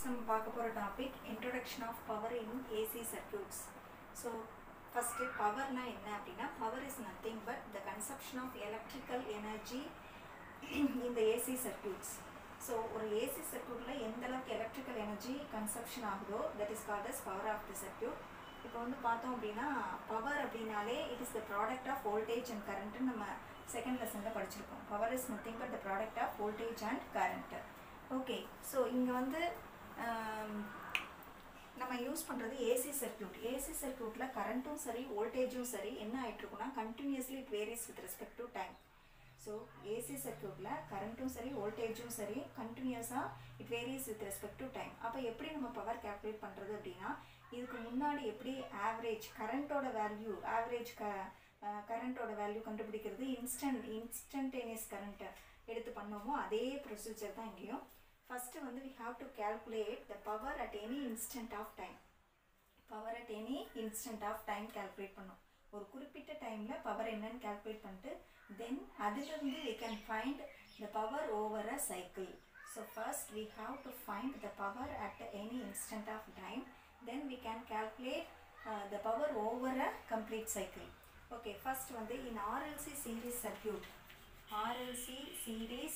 Next நம்ம பார்க்க போகிற topic introduction of power in AC circuits so first பவர்னா என்ன அப்படின்னா power is nothing but the consumption of electrical energy இந்த ஏசி சர்க்யூட்ஸ் ஸோ ஒரு ஏசி சர்க்யூட்டில் எந்த அளவுக்கு எலக்ட்ரிக்கல் எனர்ஜி கன்சப்ஷன் ஆகுதோ that is called as power of the circuit இப்போ வந்து பார்த்தோம் அப்படின்னா பவர் அப்படின்னாலே it is the product of voltage and current நம்ம செகண்ட் லெசனில் படிச்சிருக்கோம் power is nothing but the product of voltage and current okay so இங்கே வந்து ஆம், நம்ம யூஸ் பண்ணுறது ஏசி சர்க்யூட் ஏசி சர்க்யூட்டில் கரண்ட்டும் சரி வோல்டேஜும் சரி என்ன ஆகிட்டுருக்குன்னா continuously it varies with respect to time so AC சர்க்யூட்டில் கரண்ட்டும் சரி வோல்டேஜும் சரி கண்டினியூஸாக it varies with respect to time அப்போ எப்படி நம்ம பவர் கேல்குலேட் பண்ணுறது அப்படின்னா இதுக்கு முன்னாடி எப்படி ஆவரேஜ் கரண்ட்டோட வேல்யூ ஆவரேஜ் க கரண்ட்டோட வேல்யூ கண்டுபிடிக்கிறது இன்ஸ்டன்ட் இன்ஸ்டன்டேனியஸ் கரண்ட்டை எடுத்து பண்ணோமோ அதே ப்ரொசீஜர் தான் இங்கேயும் ஃபஸ்ட்டு வந்து we have to calculate the power at any instant of time power at any instant of time calculate பண்ணோம் ஒரு குறிப்பிட்ட டைமில் பவர் என்னன்னு கால்குலேட் பண்ணிட்டு தென் அதிலிருந்து we can find the power over a cycle so first we have to find the power at any instant of time then we can calculate uh, the power over a complete cycle okay first வந்து in RLC series circuit RLC series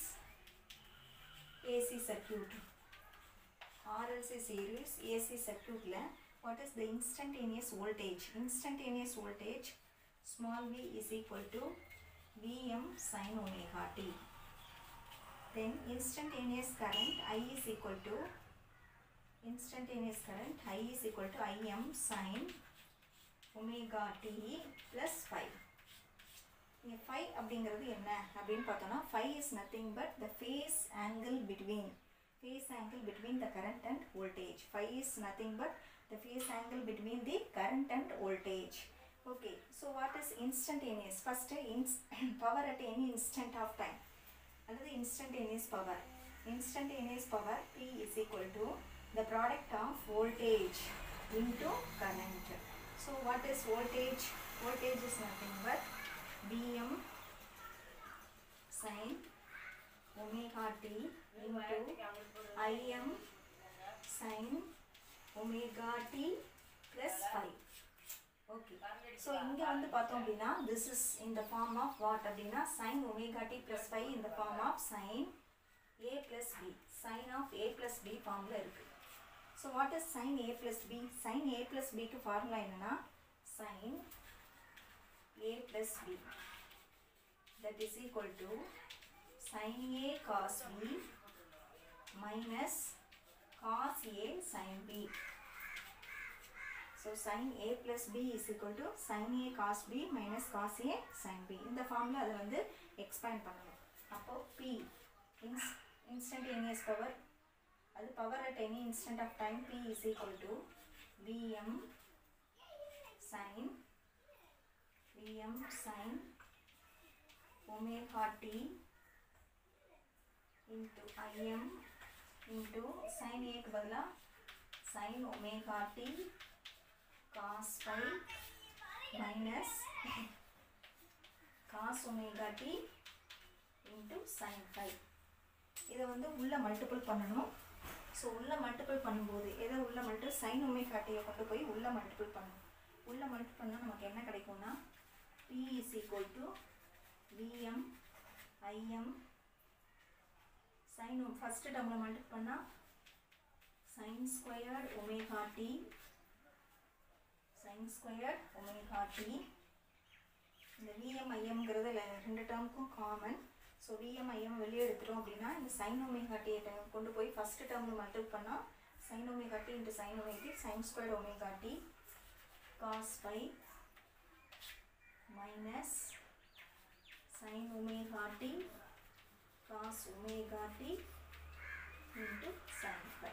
AC circuit RLC series AC circuitல what is the instantaneous voltage instantaneous voltage small v is equal to Vm sin omega t then instantaneous current I is equal to instantaneous current I is equal to Im sin omega t plus 5 இங்கே five அப்படிங்கிறது என்ன அப்படின்னு பார்த்தோன்னா phi is nothing but the phase angle between phase angle between the current and voltage phi is nothing but the phase angle between the current and voltage okay so what is instantaneous first ins power at any instant of time அல்லது instantaneous power instantaneous power P is equal to the product of voltage into current so what is voltage voltage is nothing but Vm sin omega t into Im sin omega t plus 5 okay so இங்கே வந்து பார்த்தோம் அப்படின்னா this is இந்த form of what அப்படின்னா sine omega t plus five இந்த form of sine A plus B sine of A plus B ஃபார்மில் இருக்குது so what is sine A plus B sine A plus பிக்கு formula என்னன்னா சைன் a plus b that is equal to sin a cos b minus cos a sin b so sin a plus b is equal to sin a cos b minus cos a sin b இந்த ஃபார்மில் அதை வந்து expand பண்ணணும் அப்போ p ins instantaneous power அது power at any instant of time p is equal to vm sin Vm sin omega t into Im into sin A க்கு பதிலா sin omega t cos phi minus cos omega t into sin phi இதை வந்து உள்ள multiple பண்ணணும் so உள்ள multiple பண்ணும்போது எதை உள்ள மல்டி சைன் ஒமேகா டியை கொண்டு போய் உள்ள மல்டிபிள் பண்ணணும் உள்ள மல்டிபிள் பண்ணால் நமக்கு என்ன கிடைக்கும்னா P is equal to Vm Im sin first டேர்மில் மல்டிபிள் பண்ணால் sin squared omega t sin squared omega t இந்த விஎம் ஐஎம்ங்கிறது ரெண்டு டேர்முக்கும் காமன் ஸோ விஎம் ஐஎம் வெளியே எடுத்துட்டோம் அப்படின்னா இந்த சைன் ஒமேகா டி டைம் கொண்டு போய் ஃபஸ்ட்டு டேர்மில் மல்டிபிள் பண்ணால் sine omega t into sine omega sine squared omega t cos phi minus sin omega t cos omega t into sin phi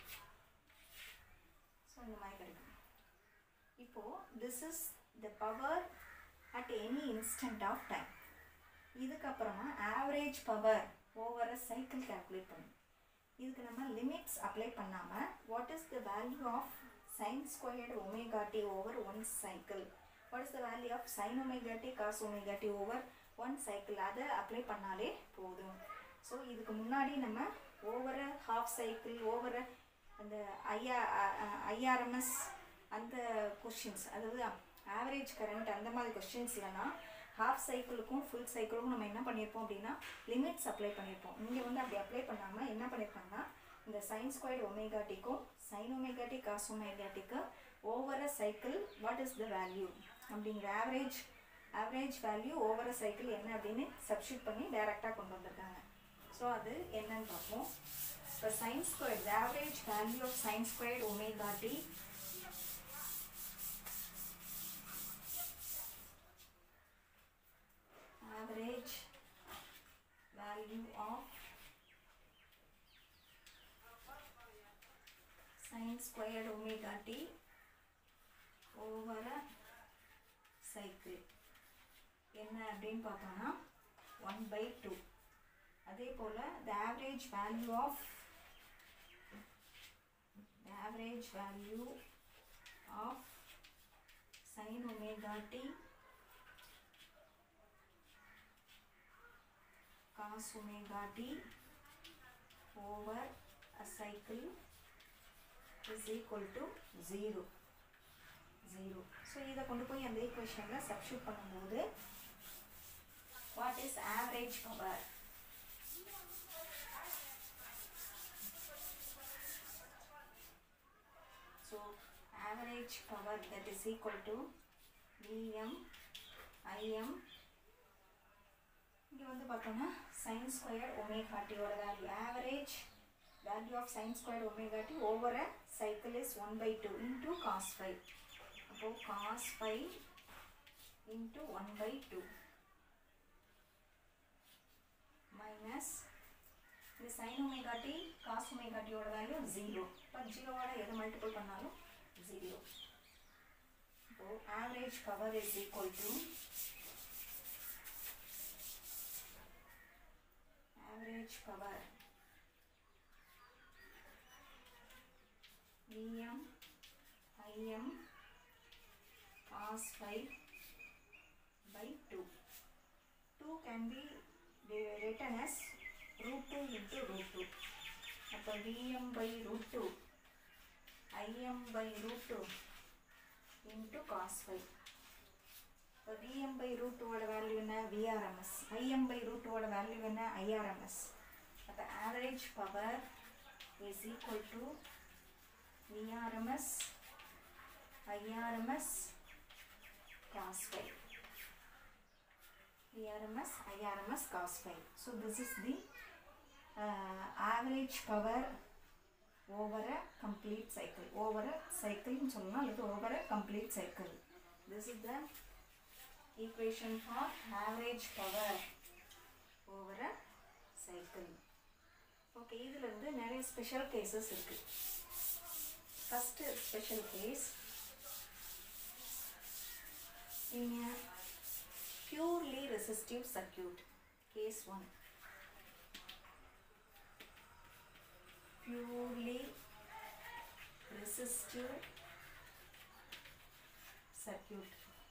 so இந்த மாதிரி கிடைக்கும் இப்போ this is the power at any instant of time இதுக்கப்புறமா average power over a cycle calculate பண்ணும் இதுக்கு நம்ம limits apply பண்ணாமல் what is the value of sin squared omega t over one cycle what is the value of sin omega t cos omega t over one cycle அதை apply பண்ணாலே போதும் so இதுக்கு முன்னாடி நம்ம ஓவர ஹாஃப் சைக்கிள் ஓவர அந்த ஐஆ ஐஆர்எம்எஸ் அந்த கொஷின்ஸ் அதாவது ஆவரேஜ் கரண்ட் அந்த மாதிரி கொஷின்ஸ்லனா ஹாஃப் சைக்கிளுக்கும் ஃபுல் சைக்கிளுக்கும் நம்ம என்ன பண்ணியிருப்போம் அப்படின்னா லிமிட்ஸ் அப்ளை பண்ணியிருப்போம் இங்கே வந்து அப்படி அப்ளை பண்ணாமல் என்ன பண்ணியிருக்காங்கன்னா இந்த சைன் ஸ்கொயர் ஒமேகா டிக்கும் sine omega t cos omega டிக்கு over a cycle what is the value அப்படிங்கிற average average value over a cycle என்ன அப்படின்னு சப்ஸ்டியூட் பண்ணி டைரெக்டாக கொண்டு வந்திருக்காங்க ஸோ அது என்னன்னு பார்ப்போம் இப்போ sine square the average value of sine square omega t average value of sin squared omega t over a cycle என்ன அப்படின்னு பார்த்தோம்னா ஒன் பை டூ அதே போல் the average value of the average value of sine omega t cos omega t over a cycle is equal to 0 0 so இதை கொண்டு போய் அந்த ஈக்குவேஷனில் சப்ஸ்டியூட் பண்ணும்போது what is average power so average power that is equal to VM IM இங்கே வந்து பார்த்தோம்னா sine square omega டியோட value average value of sine square omega t over a cycle is one by two into cos five அப்போது cos five into one by two minus இந்த sine omega t cos omega டியோட value zero இப்போ ஜீரோவோட எதை multiple பண்ணாலும் zero இப்போது average power is equal to average power Vm Im cos 5 by 2 2 can be written as root 2 into root 2 அப்போ Vm by root 2 Im by root 2 into cos 5 இப்போ VM by root டூவோட value என்ன VRMS IM by root டூவோட value என்ன IRMS அப்போ average power is equal to VRMS IRMS cos five VRMS, IRMS cos phi. So this is the uh, average power over a complete cycle. Over a cycle ன்னு சொல்லலாம் அல்லது over a complete cycle. This is the equation for average power over a cycle. Okay இதில் இருந்து நிறைய special cases இருக்கு first special case in a purely resistive circuit case 1 purely resistive circuit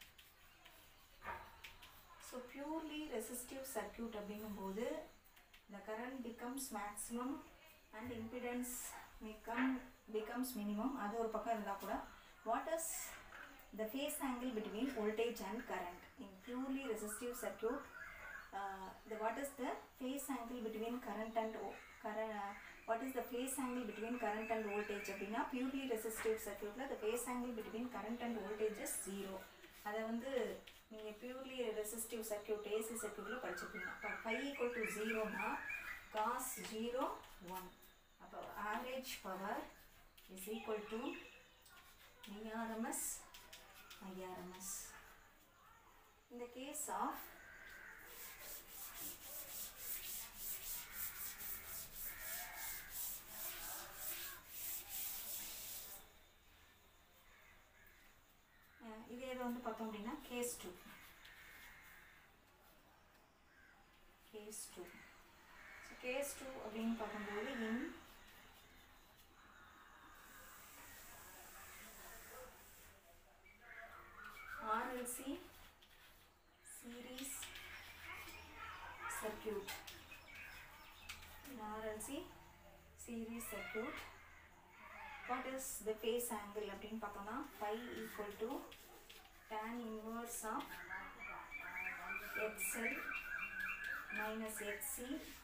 so purely resistive circuit அப்படிங்கும்போது the current becomes maximum and impedance become becomes minimum அது ஒரு பக்கம் இருந்தால் கூட what is the phase angle between voltage and current in purely resistive circuit uh, the what is the phase angle between current and o- current uh, what is the phase angle between current and voltage அப்படின்னா purely resistive circuitல the phase angle between current and voltage is zero அதை வந்து நீங்கள் purely resistive circuit AC சர்க்கியூட்டில் படிச்சிருப்பீங்க இப்போ five equal to ஜீரோனா cos zero one அப்போ average power is equal to VRMS IRMS. In the case of uh இதே இது வந்து பார்த்தோம் அப்படின்னா case two case two so case two அப்படின்னு பார்க்கும்போது in RLC series circuit. In RLC series circuit, what is the phase angle அப்படின்னு பார்த்தோம்னா phi equal to tan inverse of xl minus xc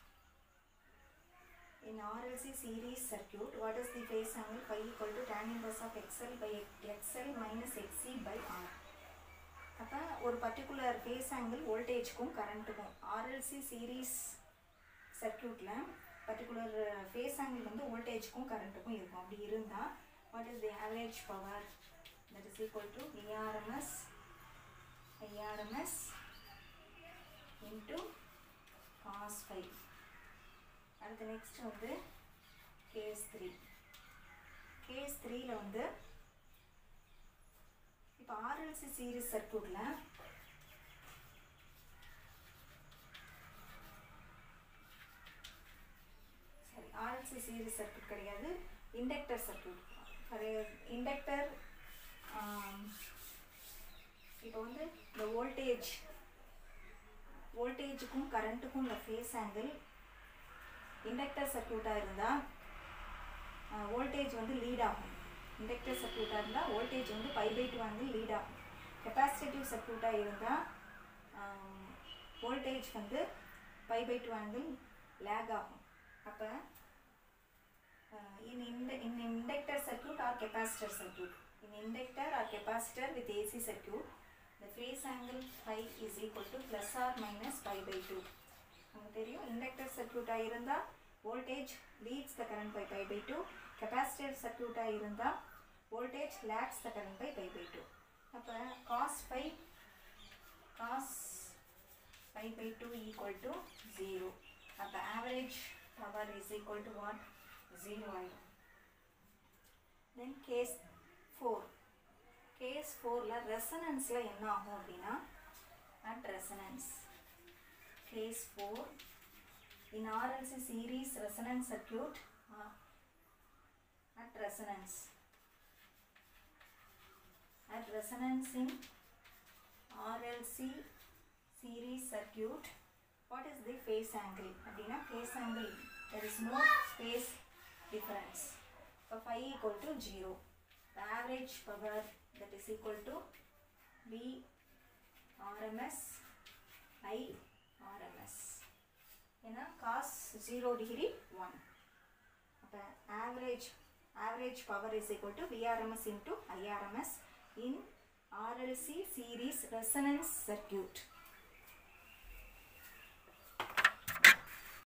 in RLC series circuit what is the phase angle phi equal to tan inverse of xl by xl minus xc by r அப்போ ஒரு particular phase angle வோல்டேஜ்க்கும் கரண்ட்டுக்கும் RLC series சர்க்கியூட்டில் particular phase angle வந்து வோல்டேஜ்க்கும் கரண்ட்டுக்கும் இருக்கும் அப்படி இருந்தால் what is the average power that is equal to VRMS IRMS into cos five அடுத்து நெக்ஸ்ட் வந்து கேஸ் த்ரீ கேஸ் த்ரீயில் வந்து இப்போ ஆர்எல்சி சீரிஸ் சர்க்கியூட்டில் சரி ஆர்எல்சி சீரிஸ் சர்க்கியூட் கிடையாது இண்டக்டர் சர்க்கியூட் ஃபார் இண்டக்டர் இப்போ வந்து இந்த வோல்டேஜ் வோல்டேஜுக்கும் கரண்ட்டுக்கும் உள்ள ஃபேஸ் ஆங்கிள் இண்டக்டர் சர்க்கியூட்டாக இருந்தால் வோல்டேஜ் வந்து லீட் ஆகும் இண்டக்டர் சர்க்கியூட்டாக இருந்தால் வோல்டேஜ் வந்து pi by two angle lead ஆகும் கெப்பாசிட்டிவ் சர்க்கியூட்டாக இருந்தால் வோல்டேஜ் வந்து pi by two angle lag ஆகும் அப்போ in ind- in inductor circuit or capacitor circuit in inductor or capacitor with AC circuit the phase angle phi is equal to plus or minus pi by 2 நமக்கு தெரியும் inductor சர்க்கியூட்டாக இருந்தால் voltage leads the current by pi by two capacitor சர்க்கியூட்டாக இருந்தால் voltage lags the current by pi by two அப்போ cos phi cos pi by two equal to zero அப்போ average power is equal to what zero ஆகிடும் then case four case ஃபோரில் ரெசனன்ஸில் என்ன ஆகும் அப்படின்னா at resonance case 4 in RLC series resonance circuit uh, at resonance at resonance in RLC series circuit what is the phase angle அப்படின்னா phase angle there is no phase difference so phi equal to 0 the average power that is equal to V RMS I RMS ஏன்னா cos zero degree one அப்போ average average power is equal to VRMS into IRMS in RLC series resonance circuit